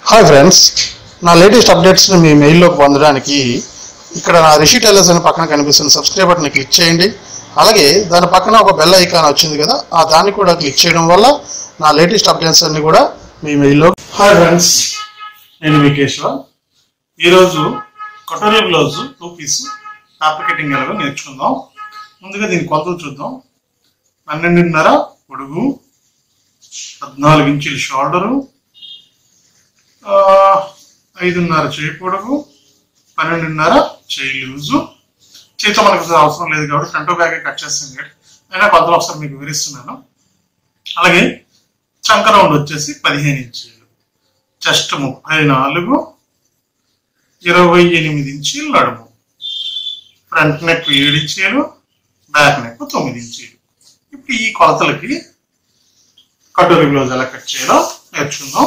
hi friends నా latest అప్డేట్స్ని మీ మెయిల్లోకి పొందడానికి ఇక్కడ నా రిషి టెల్లర్స్ అని పక్కన కనిపిస్తున్న సబ్స్క్రైబ్ బటన్ని క్లిక్ చేయండి అలాగే దాని పక్కన ఒక బెల్ ఐకాన్ వచ్చింది కదా ఆ దాన్ని కూడా క్లిక్ చేయడం వల్ల నా లేటెస్ట్ అప్డేట్స్ అన్ని కూడా మీ మెయిల్లో హాయ్ ఫ్రెండ్స్ నేను మీ కేశవ ఈరోజు కటోరీ బ్లౌజ్ టూ పీస్ కాప్లికేటింగ్ ఎలాగో నేర్చుకుందాం ముందుగా దీని కొలతలు చూద్దాం పన్నెండున్నర పొడుగు పద్నాలుగు ఇంచుల షోల్డరు ఆ, ఐదున్నర చేయి పొడవు పన్నెండున్నర చేయి లూజు చేతితో మనకు అసలు అవసరం లేదు కాబట్టి ఫ్రంట్ బ్యాగ్ కట్ చేస్తాను కాబట్టి అయినా కొలతలు ఒకసారి మీకు వివరిస్తున్నాను అలాగే చంక రౌండ్ వచ్చేసి పదిహేను ఇంచీలు చెస్ట్ ముప్పై నాలుగు ఇరవై ఎనిమిది ఇంచీలు నడుము ఫ్రంట్ నెక్ ఏడు ఇంచీలు బ్యాక్ నెక్ తొమ్మిది ఇంచీలు ఇప్పుడు ఈ కొలతలకి కటోరీ బ్లౌజ్ ఎలా కట్ చేయాలో నేర్చుకుందాం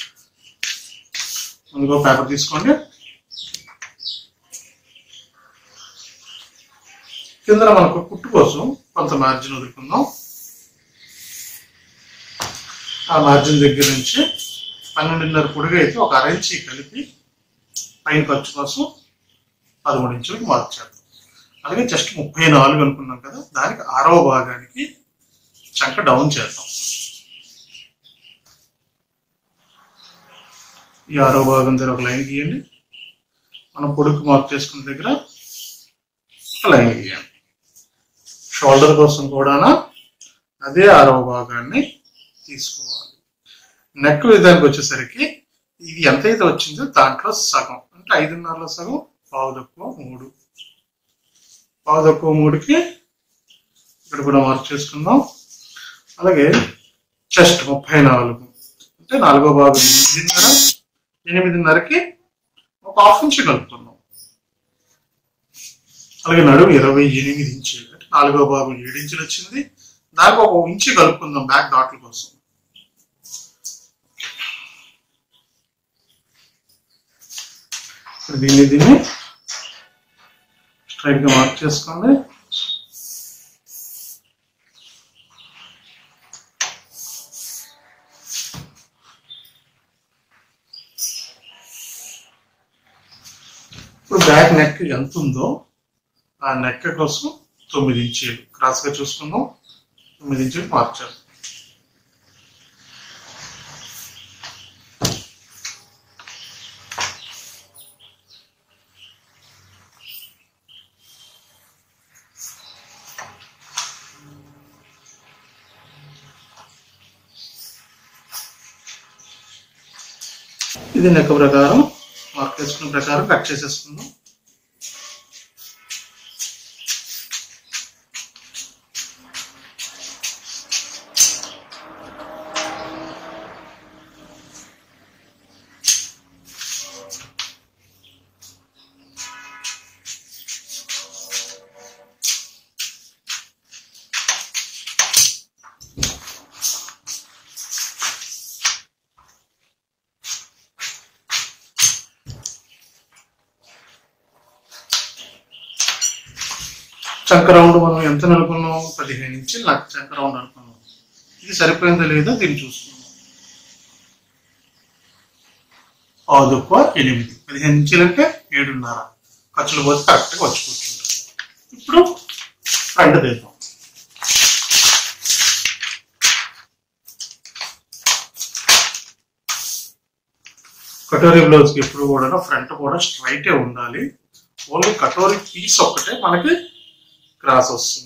ముందుగా పేపర్ తీసుకోండి కింద మనకు కుట్టు కోసం కొంత మార్జిన్ వదులుకుందాం ఆ మార్జిన్ దగ్గర నుంచి పన్నెండున్నర పొడిగా అయితే ఒక అర ఇంచి కలిపి పైన ఖర్చు కోసం పదమూడు ఇంచులకు మార్చారు అలాగే జస్ట్ ముప్పై నాలుగు అనుకున్నాం కదా దానికి ఆరవ భాగానికి చంక డౌన్ చేద్దాం ఈ ఆరో భాగం దగ్గర ఒక లైన్ గీయండి మనం పొడుగు మార్క్ చేసుకున్న దగ్గర ఒక లైన్ గీయండి షోల్డర్ కోసం కూడా అదే ఆరవ భాగాన్ని తీసుకోవాలి నెక్ విధానికి వచ్చేసరికి ఇది ఎంతైతే వచ్చిందో దాంట్లో సగం అంటే ఐదున్నరలో సగం పావు తక్కువ మూడు పావు తక్కువ మూడుకి ఇక్కడ కూడా మార్క్ చేసుకుందాం అలాగే చెస్ట్ ముప్పై నాలుగు అంటే నాలుగో భాగం ఎనిమిదిన్నర ఎనిమిదిన్నరకి ఒక హాఫ్ ఇంచ్ కలుపుతున్నాం అలాగే నడుము ఇరవై ఎనిమిది ఇంచులు అంటే నాలుగో భాగం ఏడు ఇంచులు వచ్చింది దానికి ఒక ఇంచు కలుపుకుందాం బ్యాక్ డాట్ల కోసం ఇప్పుడు దీన్ని దీన్ని స్ట్రైట్ గా మార్క్ చేసుకోండి ఇప్పుడు బ్యాక్ నెక్ ఎంత ఉందో ఆ నెక్ కోసం తొమ్మిది ఇంచీలు క్రాస్ గా చూసుకుందాం తొమ్మిది ఇంచులు మార్చాలి ఇది నెక్ ప్రకారం మార్క్ చేసుకున్న ప్రకారం కట్ చేసేసుకుందాం చంక రౌండ్ మనం ఎంత అనుకున్నాం పదిహేను ఇంచి నాకు చంక రౌండ్ అనుకున్నాం ఇది సరిపోయిందో లేదో దీన్ని చూసుకుందాం పావు తక్కువ ఎనిమిది పదిహేను ఇంచులు అంటే ఏడున్నర ఖర్చులు పోతే కరెక్ట్గా వచ్చి కూర్చుంటాం ఇప్పుడు ఫ్రంట్ తీద్దాం కటోరీ బ్లౌజ్కి ఎప్పుడు కూడా ఫ్రంట్ కూడా స్ట్రైటే ఉండాలి ఓన్లీ కటోరీ పీస్ ఒక్కటే మనకి క్రాస్ వస్తుంది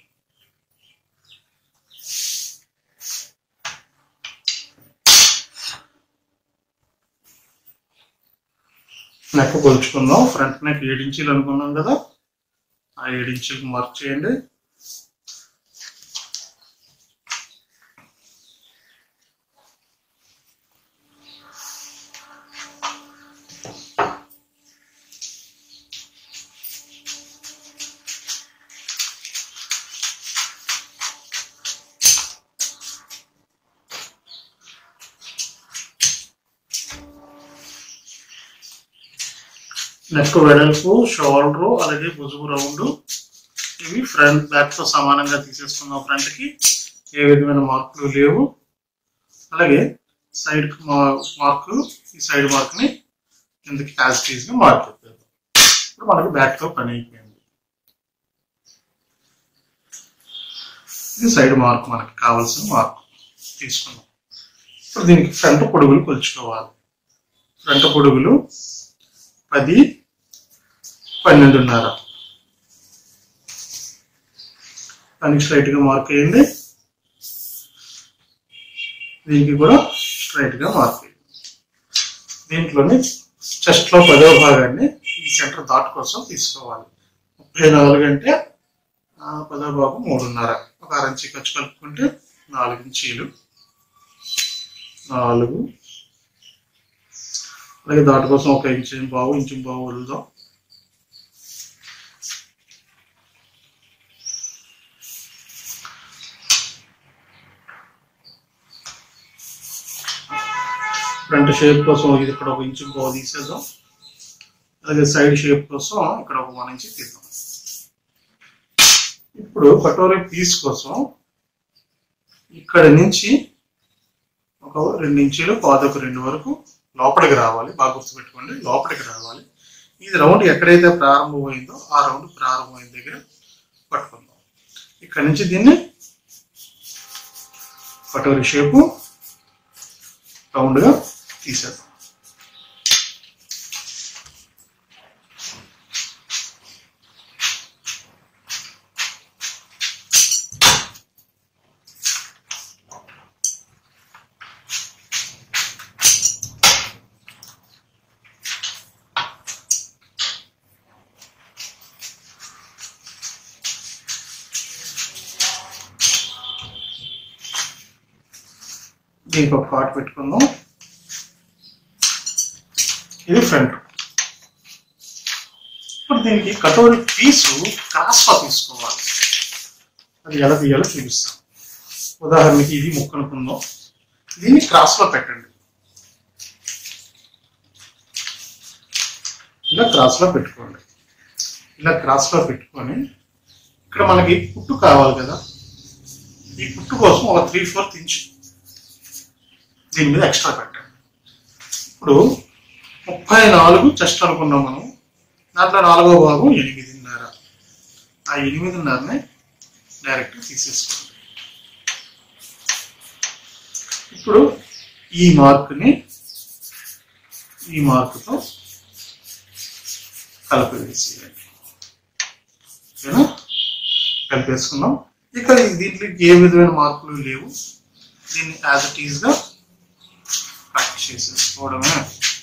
నెక్ కొలుచుకుందాం ఫ్రంట్ నెక్ ఏడించీలు అనుకున్నాం కదా ఆ ఏడించీలకు మార్క్ చేయండి నెక్ వెడల్పు షోల్డర్ అలాగే భుజము రౌండ్ ఇవి ఫ్రంట్ బ్యాక్ తో సమానంగా తీసేసుకున్నాం ఫ్రంట్ కి ఏ విధమైన మార్పులు లేవు అలాగే సైడ్ మార్క్ ఈ సైడ్ మార్క్ ని కిందకి యాజ్ టీజ్ గా మార్క్ చెప్పేద్దాం ఇప్పుడు మనకి బ్యాక్ తో పని అయిపోయింది ఇది సైడ్ మార్క్ మనకి కావాల్సిన మార్క్ తీసుకున్నాం ఇప్పుడు దీనికి ఫ్రంట్ పొడుగులు కొలుచుకోవాలి ఫ్రంట్ పొడుగులు పది పన్నెండున్నర దానికి స్ట్రైట్ గా మార్క్ వేయండి దీనికి కూడా స్ట్రైట్ గా మార్క్ వేయండి దీంట్లోని చెస్ట్ లో పదవ భాగాన్ని ఈ సెంటర్ డాట్ కోసం తీసుకోవాలి ముప్పై నాలుగు అంటే ఆ, పదవ భాగం మూడున్నర ఒక అరంచి ఖర్చు కలుపుకుంటే నాలుగు ఇంచీలు నాలుగు అలాగే దాటి కోసం ఒక ఇంచు బావు ఇంచు బావు వదులుదాం ఫ్రంట్ షేప్ కోసం ఇది ఇక్కడ ఒక ఇంచు బావు తీసేద్దాం అలాగే సైడ్ షేప్ కోసం ఇక్కడ ఒక వన్ ఇంచ్ తీద్దాం ఇప్పుడు కటోరీ పీస్ కోసం ఇక్కడ నుంచి ఒక రెండు ఇంచీలు పాదకు రెండు వరకు లోపలికి రావాలి బాగా గుర్తుపెట్టుకోండి లోపలికి రావాలి ఇది రౌండ్ ఎక్కడైతే ప్రారంభమైందో ఆ రౌండ్ ప్రారంభమైన దగ్గర పట్టుకుందాం ఇక్కడ నుంచి దీన్ని కటోరీ షేపు రౌండ్గా తీసేద్దాం దీనికి ఒక కాట్ పెట్టుకుందాం ఇది ఫ్రంట్ ఇప్పుడు దీనికి కటోరి పీసు క్రాస్గా తీసుకోవాలి అది ఎలా తీయాలో చూపిస్తాను ఉదాహరణకి ఇది ముక్క అనుకుందాం దీన్ని క్రాస్లో పెట్టండి ఇలా క్రాస్లో పెట్టుకోండి ఇలా క్రాస్లో పెట్టుకొని ఇక్కడ మనకి పుట్టు కావాలి కదా ఈ పుట్టు కోసం ఒక త్రీ ఫోర్త్ ఇంచ్ దీని మీద ఎక్స్ట్రా పెట్టండి ఇప్పుడు ముప్పై నాలుగు చెస్ట్ అనుకున్నాం మనం దాంట్లో నాలుగో భాగం ఎనిమిదిన్నర ఆ ఎనిమిదిన్నరని డైరెక్ట్ తీసేసుకోండి ఇప్పుడు ఈ మార్క్ని ఈ మార్కుతో కలిపేసేయండి ఓకేనా కలిపేసుకున్నాం ఇక దీంట్లో ఏ విధమైన మార్పులు లేవు దీన్ని యాజ్ ఇట్ ఈస్ గా కట్ చేసేసుకోవడమే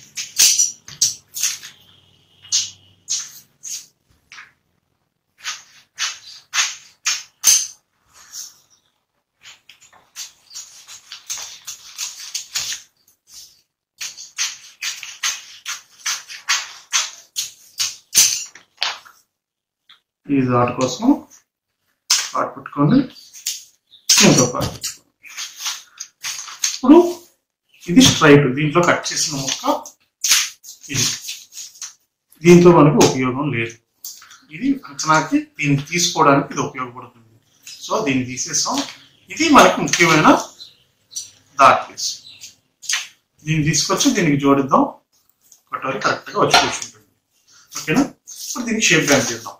ఈ దాటి కోసం పాటు పెట్టుకోండి ఇంకో పాటు పెట్టుకోండి ఇప్పుడు ఇది స్ట్రైట్ దీంట్లో కట్ చేసిన ముక్క ఇది దీంతో మనకు ఉపయోగం లేదు ఇది అంచనాకి దీన్ని తీసుకోవడానికి ఇది ఉపయోగపడుతుంది సో దీన్ని తీసేస్తాం ఇది మనకి ముఖ్యమైన దాట్ పీస్ దీన్ని తీసుకొచ్చి దీనికి జోడిద్దాం కటోరి కరెక్ట్గా వచ్చి కూర్చుంటుంది ఓకేనా ఇప్పుడు దీనికి షేప్ బ్యాంక్ చేద్దాం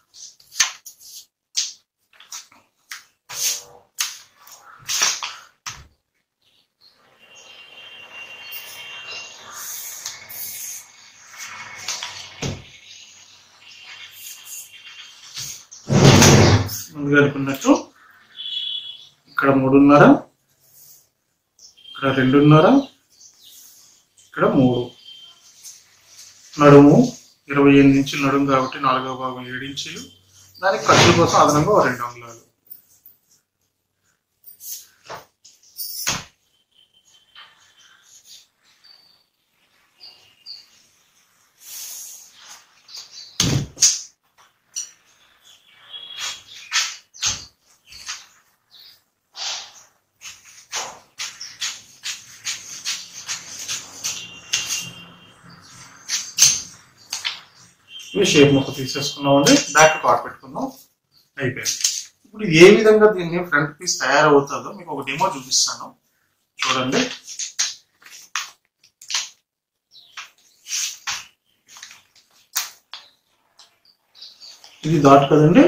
ముందుగా అనుకున్నట్టు ఇక్కడ మూడున్నర ఇక్కడ రెండున్నర ఇక్కడ మూడు నడుము ఇరవై ఎనిమిది ఇంచులు నడుము కాబట్టి నాలుగవ భాగం ఏడు ఇంచులు దానికి ఖర్చుల కోసం అదనంగా ఓ రెండు అంగుళాలు ఇవి షేప్ ముక్క తీసేసుకున్నామండి బ్యాక్ పార్ట్ పెట్టుకుందాం అయిపోయింది ఇప్పుడు ఏ విధంగా దీన్ని ఫ్రంట్ పీస్ తయారవుతుందో మీకు ఒక డెమో చూపిస్తాను చూడండి ఇది డాట్ కదండి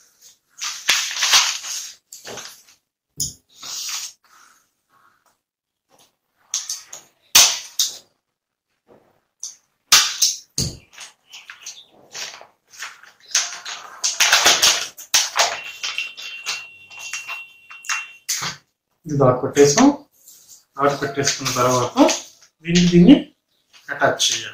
ఇది డాట్ పెట్టేసాం డాట్ పెట్టేసుకున్న తర్వాత దీనికి దీన్ని అటాచ్ చేయాలి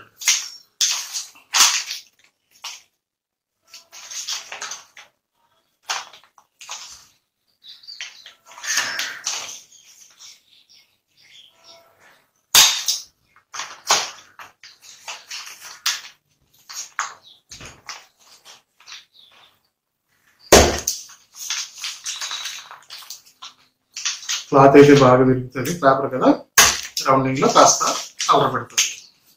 క్లాత్ అయితే బాగా విరుగుతుంది పేపర్ కదా రౌండింగ్ లో కాస్త కవర్ పెడుతుంది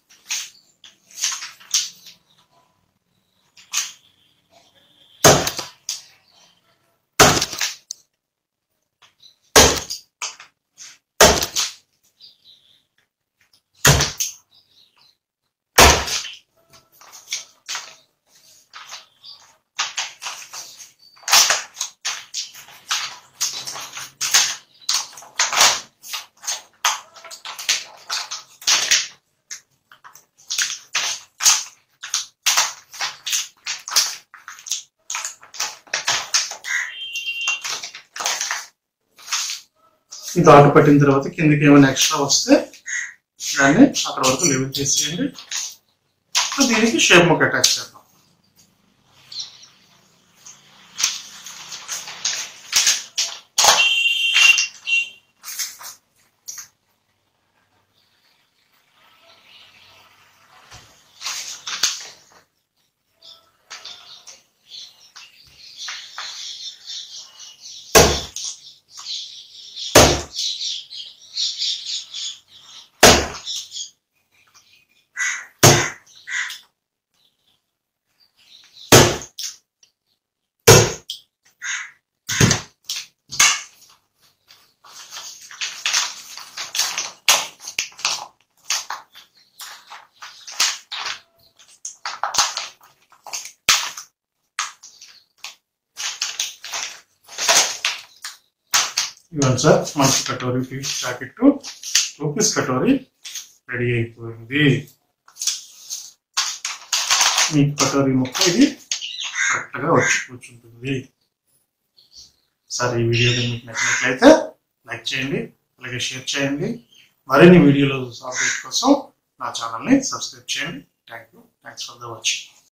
ఈ డాట్ పట్టిన తర్వాత కిందకి ఏమైనా ఎక్స్ట్రా వస్తే దాన్ని అక్కడ వరకు లెవెల్ చేసేయండి సో దీనికి షేప్ ముక్క అటాచ్ చేద్దాం ఇవ్వండి సార్ మంచి katori piece jacket two piece katori ready అయిపోయింది మీ కటోరీ ముక్క ఇది కరెక్ట్గా వచ్చి కూర్చుంటుంది సార్ ఈ వీడియో మీకు నచ్చినట్లయితే లైక్ చేయండి అలాగే షేర్ చేయండి మరిన్ని వీడియోలు అప్డేట్ కోసం నా ఛానల్ని సబ్స్క్రైబ్ చేయండి thank you thanks for the watching